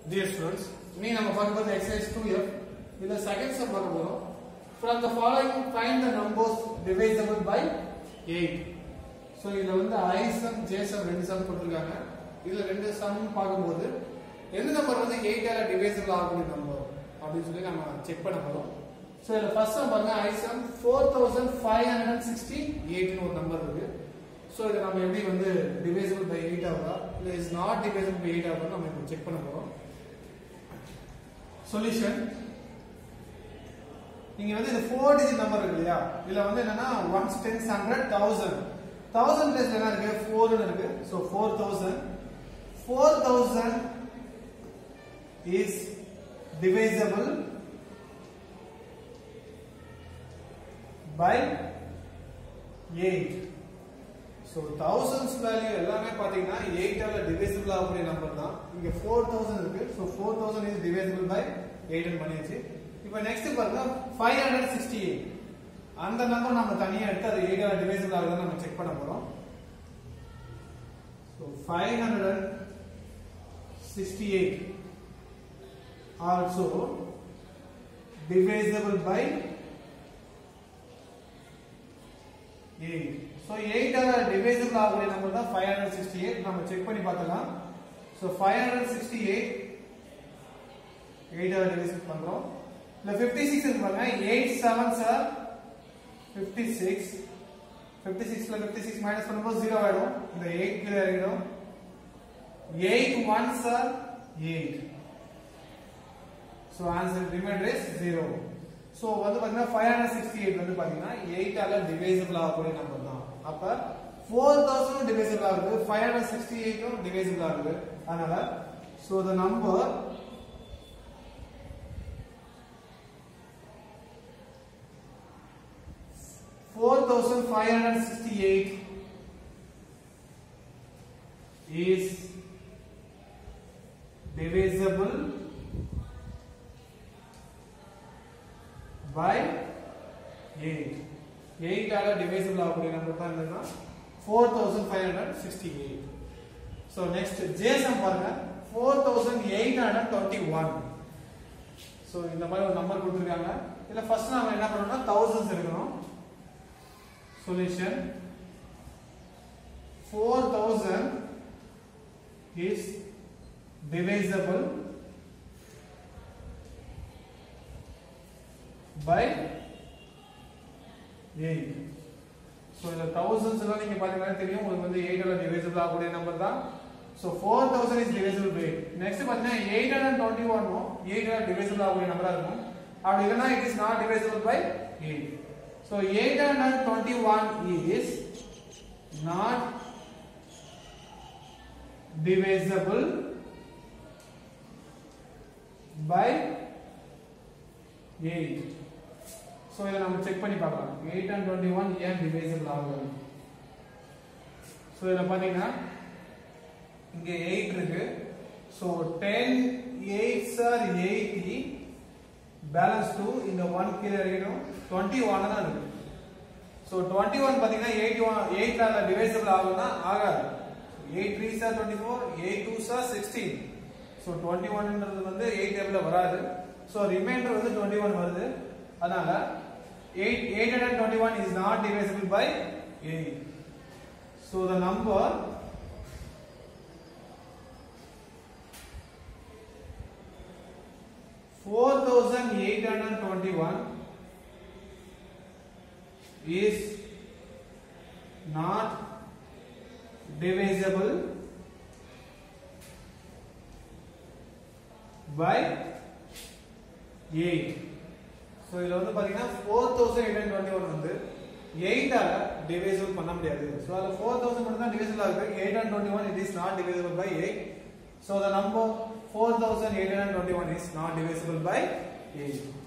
Dear students, நீ நம்ம பார்க்க போறது exercise 2f இதுல second sum பார்க்க போறோம் from the following find the numbers divisible by 8 so இதுல வந்து i sum j sum ரெண்டு sum கொடுத்திருக்காங்க இதுல ரெண்டு sum பார்க்கும்போது எந்த நம்பர் வந்து 8 ஆல divisible ஆகக்கூடிய நம்பர் அப்படின்னு சொல்லி நம்ம செக் பண்ண போறோம் so இதுல first sum பாருங்க i sum 4568 னு ஒரு நம்பர் இருக்கு so இதை நம்ம எப்படி வந்து divisible by 8 ஆகுதா இல்ல is not divisible by 8 ஆகுதா நம்ம இப்போ செக் பண்ண போறோம் சொல்யூஷன் நீங்க வந்து இந்த ஃபோர் டிஜிட் நம்பர் இருக்கு இல்லையா இதுல வந்து என்னன்னா ones tens hundred thousand thousand place என்ன இருக்கு ஃபோர்னு இருக்கு so four thousand four thousand is divisible by eight so thousands value எல்லாமே பார்த்தீங்கன்னா எயிட்டால டிவைசிபிள் ஆகக்கூடிய நம்பர் தான் இங்க ஃபோர் தௌசண்ட் இருக்கு so four thousand is divisible by எயிட்னு பண்ணியாச்சு இப்போ நெக்ஸ்ட் பாருங்க ஃபைவ் ஹண்ட்ரட் சிக்ஸ்டி எயிட் அந்த நம்பர் நம்ம தனியாக எடுத்து அது எயிட்டால டிவைசிபிள் ஆகுதுன்னு நம்ம செக் பண்ண போறோம் so five hundred sixty eight also divisible by 8 so 8 ஆல divisible ஆகக்கூடிய நம்பர் தான் 568 நம்ம செக் பண்ணி பார்த்தலாம் so 568 8 ஆல divisible பண்றோம் இல்ல 56 இருக்கு பாருங்க 8 7s are 56 56 ல 56 மைனஸ் பண்ணும்போது 0 ஆயிடும் இந்த 8 கீழ இறங்கிடும் 8 1s are 8 so answer remainder is 0 so வந்து பாத்தீங்கன்னா 568 வந்து பாத்தீங்கன்னா 8 ஆல டிவைசிபிள் ஆகக்கூடிய நம்பர் தான் அப்ப 4000 டிவைசிபிள் ஆகுது 568 உம் டிவைசிபிள் ஆகுது அதனால so the number four thousand five hundred sixty-eight is divisible by 8 8 ஆல divisible ஆகக்கூடிய நம்பர் தான் என்னன்னா 4568 so next j sum பாருங்க 4821 so இந்த மாதிரி ஒரு நம்பர் கொடுத்திருக்காங்க இதுல ஃபர்ஸ்ட் நாம என்ன பண்ணணும்னா thousands எடுக்கணும் solution 4000 is divisible by 8 so இந்த thousands எல்லாம் நீங்க பாத்தீங்கன்னா தெரியும் உங்களுக்கு வந்து 8 ஆல டிவைசிபிள் ஆகக்கூடிய நம்பர் தான் so 4000 is divisible by 8 next பாத்தீங்கன்னா 821 ம் 8 ஆல டிவைசிபிள் ஆகக்கூடிய நம்பரா இருக்கும் அப்படி இல்லனா it is not divisible by 8 so 821 is not divisible by 8 so இதை நம்ம செக் பண்ணி பார்க்கலாம் எயிட் அண்ட் டுவெண்ட்டி ஒன் ஏன் டிவைசிபிள் ஆகுது ஸோ இதில் பார்த்தீங்கன்னா இங்கே எயிட் இருக்கு ஸோ டென் எயிட் சார் எயிட்டி பேலன்ஸ் டூ இந்த ஒன் கீழே இருக்கணும் டுவெண்ட்டி ஒன் தான் இருக்கு ஸோ டுவெண்ட்டி ஒன் பார்த்தீங்கன்னா எயிட்டி ஒன் எயிட்ல டிவைசிபிள் ஆகும்னா ஆகாது எயிட் த்ரீ சார் டுவெண்ட்டி ஃபோர் எயிட் டூ சார் சிக்ஸ்டீன் ஸோ டுவெண்ட்டி ஒன்ன்றது வந்து எயிட் டேபிளில் வராது ஸோ ரிமைண்டர் வந்து டுவெண்ட்டி ஒன் வருது அதனால 8 821 is not divisible by 8 so the number four thousand eight hundred twenty-one is not divisible by eight so இதில் வந்து பார்த்தீங்கன்னா four thousand eight twenty one வந்து எயிட்டால டிவைசிபிள் பண்ண முடியாது ஸோ அதில் ஃபோர் தௌசண்ட் மட்டும் தான் டிவைசிபிள் ஆகுது eight and twenty one it is not divisible by eight so the number four thousand eight hundred twenty one is not divisible by eight